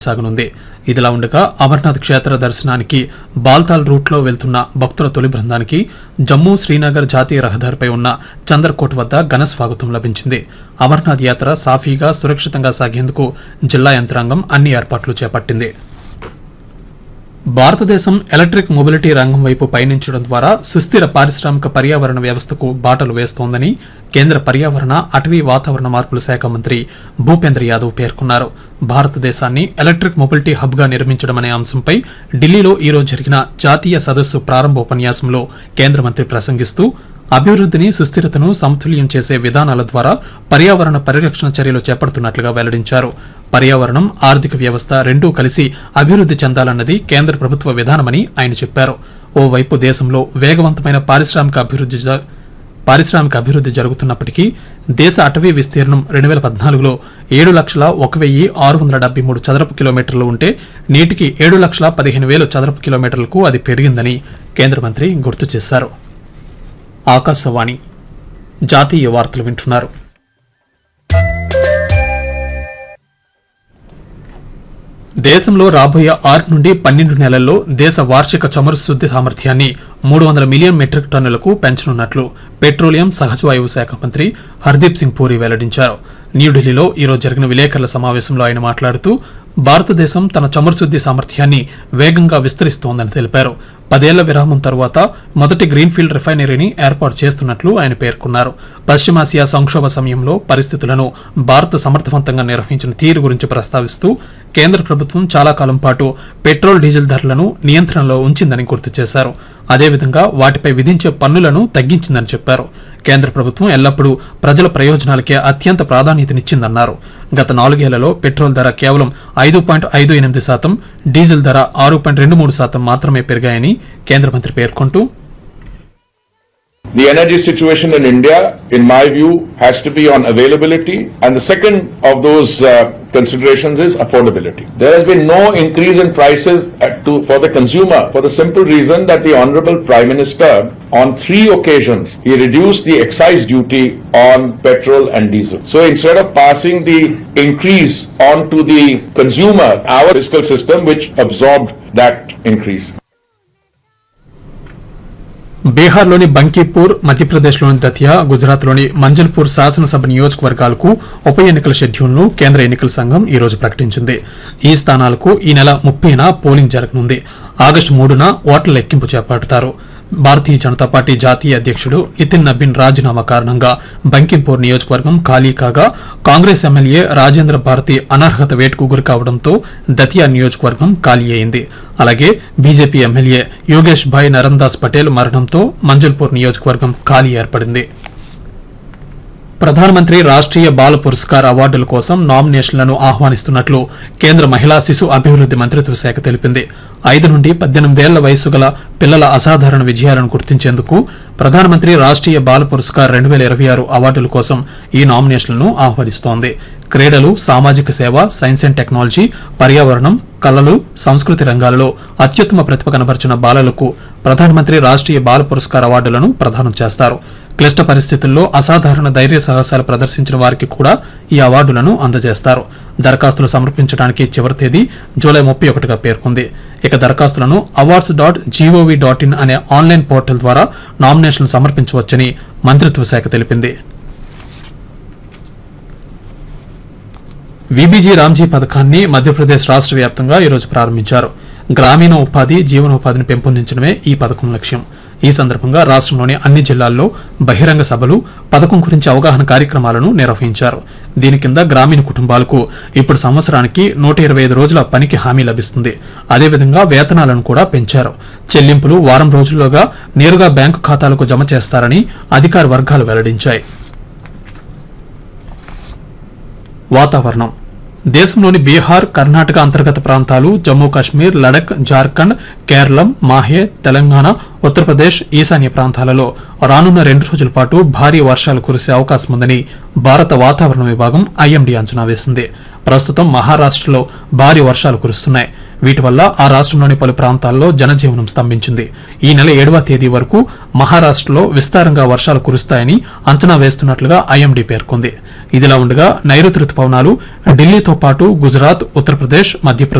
సాగనుంది ఇదిలా ఉండగా అమర్నాథ్ క్షేత్ర దర్శనానికి బాల్తాల్ రూట్లో వెళ్తున్న భక్తుల తొలి బృందానికి జమ్మూ శ్రీనగర్ జాతీయ రహదారిపై ఉన్న చందర్కోట్ వద్ద ఘన స్వాగతం లభించింది అమర్నాథ్ యాత్ర సాఫీగా సురక్షితంగా సాగేందుకు జిల్లా యంత్రాంగం అన్ని ఏర్పాట్లు చేపట్టింది భారతదేశం ఎలక్ట్రిక్ మొబిలిటీ రంగం వైపు పయనించడం ద్వారా సుస్థిర పారిశ్రామిక పర్యావరణ వ్యవస్థకు బాటలు వేస్తోందని కేంద్ర పర్యావరణ అటవీ వాతావరణ మార్పుల శాఖ మంత్రి భూపేంద్ర యాదవ్ పేర్కొన్నారు భారతదేశాన్ని ఎలక్ట్రిక్ మొబిలిటీ హబ్ గా నిర్మించడం అనే అంశంపై ఢిల్లీలో ఈ రోజు జరిగిన జాతీయ సదస్సు ప్రారంభోపన్యాసంలో కేంద్ర మంత్రి ప్రసంగిస్తూ అభివృద్ధిని సుస్థిరతను సమతుల్యం చేసే విధానాల ద్వారా పర్యావరణ పరిరక్షణ చర్యలు చేపడుతున్నట్లుగా వెల్లడించారు పర్యావరణం ఆర్థిక వ్యవస్థ రెండూ కలిసి అభివృద్ధి చెందాలన్నది కేంద్ర ప్రభుత్వ విధానమని ఆయన చెప్పారు ఓవైపు దేశంలో వేగవంతమైన పారిశ్రామిక అభివృద్ధి జ- పారిశ్రామిక అభివృద్ధి జరుగుతున్నప్పటికీ దేశ అటవీ విస్తీర్ణం రెండు వేల పద్నాలుగులో ఏడు లక్షల ఒక వెయ్యి ఆరు వందల డెబ్బై మూడు చదరపు కిలోమీటర్లు ఉంటే నేటికి ఏడు లక్షల పదిహేను వేల చదరపు కిలోమీటర్లకు అది పెరిగిందని కేంద్ర మంత్రి గుర్తు చేశారు ఆకాశవాణి జాతీయ వార్తలు వింటున్నారు దేశంలో రాబోయే ఆరు నుండి పన్నెండు నెలల్లో దేశ వార్షిక చమురు శుద్ధి సామర్థ్యాన్ని మూడు వందల మిలియన్ మెట్రిక్ టన్నులకు పెంచనున్నట్లు పెట్రోలియం సహజవాయువు శాఖ మంత్రి హర్దీప్ సింగ్ పూరి వెల్లడించారు న్యూఢిల్లీలో ఈ రోజు జరిగిన విలేకరుల సమావేశంలో ఆయన మాట్లాడుతూ భారతదేశం తన చమురు శుద్ధి సామర్థ్యాన్ని వేగంగా విస్తరిస్తోందని తెలిపారు పదేళ్ల విరామం తరువాత మొదటి గ్రీన్ఫీల్డ్ రిఫైనరీని ఏర్పాటు చేస్తున్నట్లు ఆయన పేర్కొన్నారు పశ్చిమాసియా సంక్షోభ సమయంలో పరిస్థితులను భారత్ సమర్థవంతంగా నిర్వహించిన తీరు గురించి ప్రస్తావిస్తూ కేంద్ర ప్రభుత్వం చాలా కాలం పాటు పెట్రోల్ డీజిల్ ధరలను నియంత్రణలో ఉంచిందని గుర్తు చేశారు అదేవిధంగా వాటిపై విధించే పన్నులను తగ్గించిందని చెప్పారు కేంద్ర ప్రభుత్వం ఎల్లప్పుడూ ప్రజల ప్రయోజనాలకే అత్యంత ప్రాధాన్యతనిచ్చిందన్నారు గత నాలుగేళ్లలో పెట్రోల్ ధర కేవలం ఐదు పాయింట్ ఐదు ఎనిమిది శాతం డీజిల్ ధర ఆరు పాయింట్ రెండు మూడు శాతం మాత్రమే పెరిగాయని కేంద్ర మంత్రి పేర్కొంటూ The energy situation in India, in my view, has to be on availability, and the second of those uh, considerations is affordability. There has been no increase in prices at to, for the consumer for the simple reason that the Honorable Prime Minister, on three occasions, he reduced the excise duty on petrol and diesel. So instead of passing the increase on to the consumer, our fiscal system which absorbed that increase. బీహార్లోని బంకీపూర్ మధ్యప్రదేశ్లోని దతియా గుజరాత్లోని మంజల్పూర్ శాసనసభ నియోజకవర్గాలకు ఉప ఎన్నికల షెడ్యూల్ను కేంద్ర ఎన్నికల సంఘం ఈ రోజు ప్రకటించింది ఈ స్థానాలకు ఈ నెల ముప్పైన పోలింగ్ జరగనుంది ఆగస్టు మూడున ఓట్ల లెక్కింపు చేపడతారు భారతీయ జనతా పార్టీ జాతీయ అధ్యక్షుడు నితిన్ నబీన్ రాజీనామా కారణంగా బంకింపూర్ నియోజకవర్గం ఖాళీ కాగా కాంగ్రెస్ ఎమ్మెల్యే రాజేంద్ర భారతి అనర్హత వేటుకు గురి కావడంతో దతియా నియోజకవర్గం ఖాళీ అయింది అలాగే బీజేపీ ఎమ్మెల్యే యోగేష్ భాయ్ నరందాస్ పటేల్ మరణంతో మంజల్పూర్ నియోజకవర్గం ఖాళీ ఏర్పడింది ప్రధానమంత్రి రాష్ట్రీయ బాల పురస్కార్ అవార్డుల కోసం నామినేషన్లను ఆహ్వానిస్తున్నట్లు కేంద్ర మహిళా శిశు అభివృద్ధి మంత్రిత్వ శాఖ తెలిపింది ఐదు నుండి పద్దెనిమిదేళ్ల వయసు గల పిల్లల అసాధారణ విజయాలను గుర్తించేందుకు ప్రధానమంత్రి రాష్ట్రీయ బాల పురస్కార్ రెండు వేల ఇరవై ఆరు అవార్డుల కోసం ఈ నామినేషన్లను ఆహ్వానిస్తోంది క్రీడలు సామాజిక సేవ సైన్స్ అండ్ టెక్నాలజీ పర్యావరణం కళలు సంస్కృతి రంగాలలో అత్యుత్తమ ప్రతిభ కనబరిచిన బాలలకు ప్రధానమంత్రి రాష్ట్రీయ బాల పురస్కార్ అవార్డులను ప్రదానం చేస్తారు క్లిష్ట పరిస్థితుల్లో అసాధారణ ధైర్య సాహసాలు ప్రదర్శించిన వారికి కూడా ఈ అవార్డులను అందజేస్తారు దరఖాస్తులు సమర్పించడానికి చివరి తేదీ జూలై ముప్పై ఒకటిగా పేర్కొంది ఇక దరఖాస్తులను awards dot gov dot in అనే ఆన్లైన్ పోర్టల్ ద్వారా నామినేషన్లు సమర్పించవచ్చని మంత్రిత్వ శాఖ తెలిపింది విబీజీ రామ్జీ పథకాన్ని మధ్యప్రదేశ్ రాష్ట్ర వ్యాప్తంగా ఈరోజు ప్రారంభించారు గ్రామీణ ఉపాధి జీవనోపాధిని పెంపొందించడమే ఈ పథకం లక్ష్యం ఈ సందర్భంగా రాష్ట్రంలోని అన్ని జిల్లాల్లో బహిరంగ సభలు పథకం గురించి అవగాహన కార్యక్రమాలను నిర్వహించారు దీని కింద గ్రామీణ కుటుంబాలకు ఇప్పుడు సంవత్సరానికి నూట ఇరవై ఐదు రోజుల పనికి హామీ లభిస్తుంది అదేవిధంగా వేతనాలను కూడా పెంచారు చెల్లింపులు వారం రోజుల్లోగా నేరుగా బ్యాంకు ఖాతాలకు జమ చేస్తారని అధికార వర్గాలు వెల్లడించాయి వాతావరణం దేశంలోని బీహార్ కర్ణాటక అంతర్గత ప్రాంతాలు జమ్మూ కాశ్మీర్ లడక్ జార్ఖండ్ కేరళం మాహే తెలంగాణ ఉత్తరప్రదేశ్ ఈశాన్య ప్రాంతాలలో రానున్న రెండు రోజుల పాటు భారీ వర్షాలు కురిసే అవకాశం ఉందని భారత వాతావరణ విభాగం ఐఎండీ అంచనా వేసింది ప్రస్తుతం మహారాష్ట్రలో భారీ వర్షాలు కురుస్తున్నాయి వీటి వల్ల ఆ రాష్ట్రంలోని పలు ప్రాంతాల్లో జనజీవనం స్తంభించింది ఈ నెల ఏడవ తేదీ వరకు మహారాష్ట్రలో విస్తారంగా వర్షాలు కురుస్తాయని అంచనా వేస్తున్నట్లుగా ఐఎండీ పేర్కొంది ఇదిలా ఉండగా నైరుతి రుతుపవనాలు ఢిల్లీతో పాటు గుజరాత్ ఉత్తరప్రదేశ్ మధ్యప్రదేశ్